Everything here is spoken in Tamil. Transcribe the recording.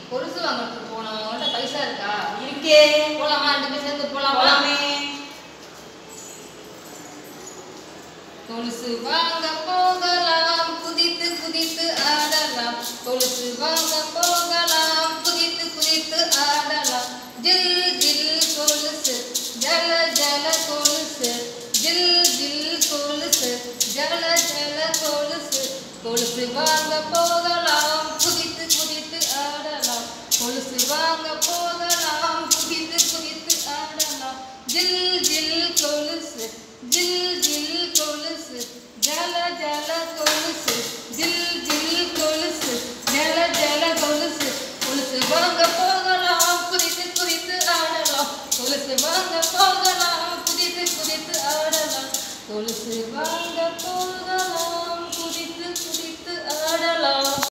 கொலுசு வாங்குறதுக்கு போனோம் உங்கள்கிட்ட பைசா இருக்கா இருக்கே போலாமா ரெண்டு பேரும் சேர்ந்து போலாமா போலாமே கொலுசு வாங்க போகலாம் குதித்து குதித்து ஆடலாம் கொலுசு வாங்க